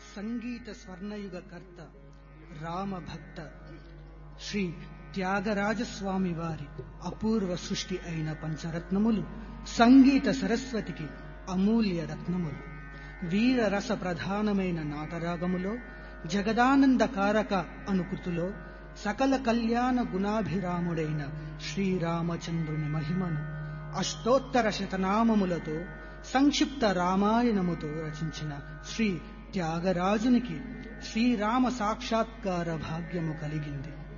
సంగీత స్వర్ణయుగ కర్త రామభక్త శ్రీ త్యాగరాజస్వామి వారి అపూర్వ సృష్టి అయిన పంచరత్నములు సంగీత సరస్వతికి అమూల్య రత్నములు వీర రస ప్రధానమైన నాటరాగములో జగదానందకారక అనుకృతిలో సకల కళ్యాణ గుణాభిరాముడైన శ్రీరామచంద్రుని మహిమను అష్టోత్తర శతనామములతో సంక్షిప్త రామాయణముతో రచించిన శ్రీ త్యాగరాజునికి శ్రీరామ సాక్షాత్కార భాగ్యము కలిగింది